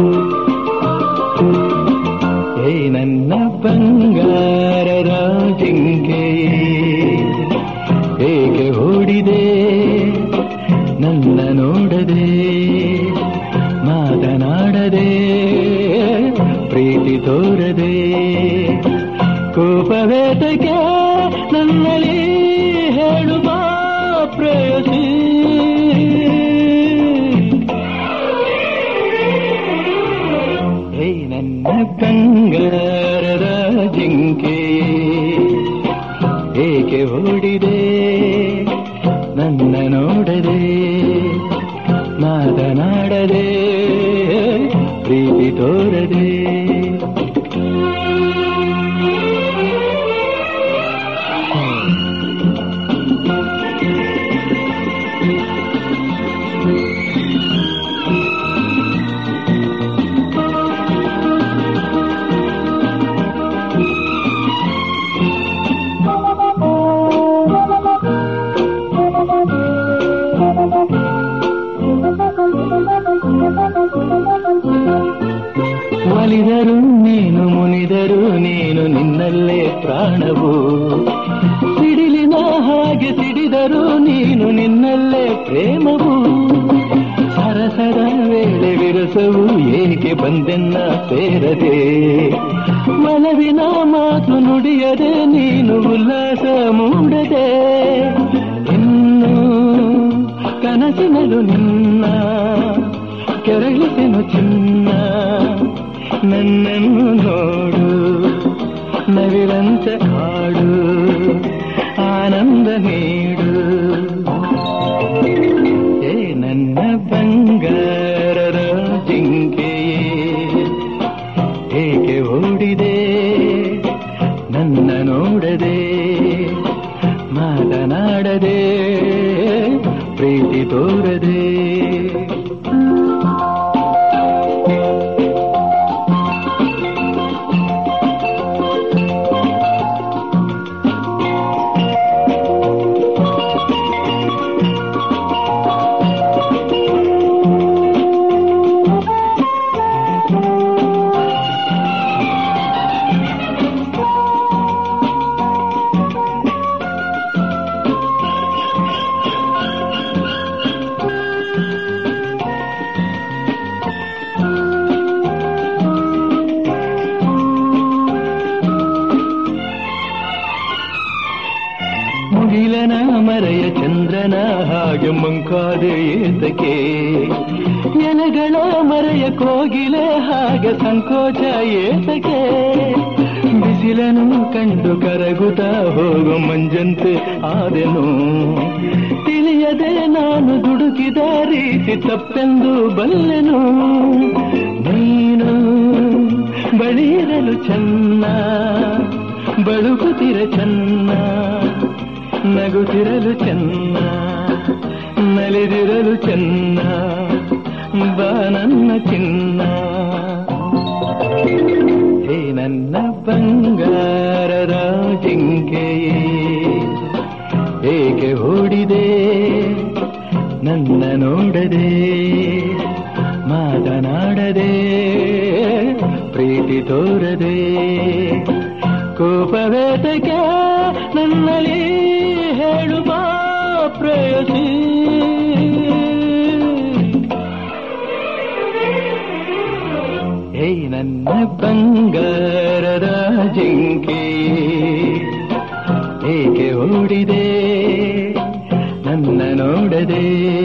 ಹೇ ನನ್ನ ಬಂಗಾರದ ಜಿಂಕೆ ಹೇಗೆ ಓಡಿದೆ ನನ್ನ ನೋಡದೆ ಮಾತನಾಡದೆ ಪ್ರೀತಿ ತೋರದೆ ಕೋಪವೇತಕ್ಕೆ ನನ್ನಲ್ಲಿ ಹೇಳುವ ಪ್ರೇಯಸಿ ಹೇ ನನ್ನ ಬಂಗಾರದ ಜಿಂಕೆ ಏಕೆ ಓಡಿದೆ ನನ್ನ ನೋಡದೆ ಮಾತನಾಡದೆ ಪ್ರೀತಿ ತೋರದೆ ಒಲಿದರು ನೀನು ಮುನಿದರು ನೀನು ನಿನ್ನಲ್ಲೇ ಪ್ರಾಣವು ಸಿಡಿಲಿನ ಹಾಗೆ ಸಿಡಿದರು ನೀನು ನಿನ್ನಲ್ಲೇ ಪ್ರೇಮವು ಸರಸರ ವೇಳೆ ವಿರಸವು ಏಕೆ ಬಂದೆನ್ನ ಸೇರದೆ ಮನವಿನ ಮಾತು ನುಡಿಯದೆ ನೀನು ಉಲ್ಲಾಸ ಮೂಡದೆ ಇನ್ನು ಕನಸಿನಲು ನಿನ್ನ ಕೆರಳಿಸೆನು ಚಿನ್ನ ನನ್ನನ್ನು ನೋಡು ನವಿರಂತೆ ಹಾಡು ಆನಂದ ನೀಡು ಏ ನನ್ನ ಬಂಗಾರದ ಜಿಂಕೆಯೇ ಏಕೆ ಓಡಿದೆ ನನ್ನ ನೋಡದೆ ಮಾತನಾಡದೆ ಪ್ರೀತಿ ತೋರದೆ ಮುಗಿಲನ ಮರೆಯ ಚಂದ್ರನ ಹಾಗೆ ಮಂಕಾದೆ ಏತಕ್ಕೆ ಎಲೆಗಳ ಮರೆಯ ಕೋಗಿಲೆ ಹಾಗೆ ಸಂಕೋಚ ಏತಕ್ಕೆ ಬಿಸಿಲನು ಕಂಡು ಕರಗುತ್ತಾ ಹೋಗು ಮಂಜಂತೆ ಆದೆನು ತಿಳಿಯದೆ ನಾನು ದುಡುಕಿದ ರೀತಿ ತಪ್ಪೆಂದು ಬಲ್ಲೆನು ನೀನು ಬಳಿರಲು ಚೆನ್ನ ಬಳುಕುತ್ತಿರ ಚೆನ್ನ ನಗುತ್ತಿರಲು ಚೆನ್ನ ನಲಿದಿರಲು ಚೆನ್ನ ಬಾ ನನ್ನ ಚಿನ್ನ ಹೇ ನನ್ನ ಬಂಗಾರದ ಜಿಂಕೆಯೇ ಏಕೆ ಓಡಿದೆ ನನ್ನ ನೋಡದೆ ಮಾತನಾಡದೆ ಪ್ರೀತಿ ತೋರದೆ ಕೋಪವೇತಕ್ಕೆ ನನ್ನಲ್ಲಿ ಹೇಳುವ ಪ್ರೇಯಸಿ ಹೇ ನನ್ನ ಬಂಗಾರದ ಜಿಂಕೆ ಏಕೆ ಓಡಿದೆ ನನ್ನ ನೋಡದೆ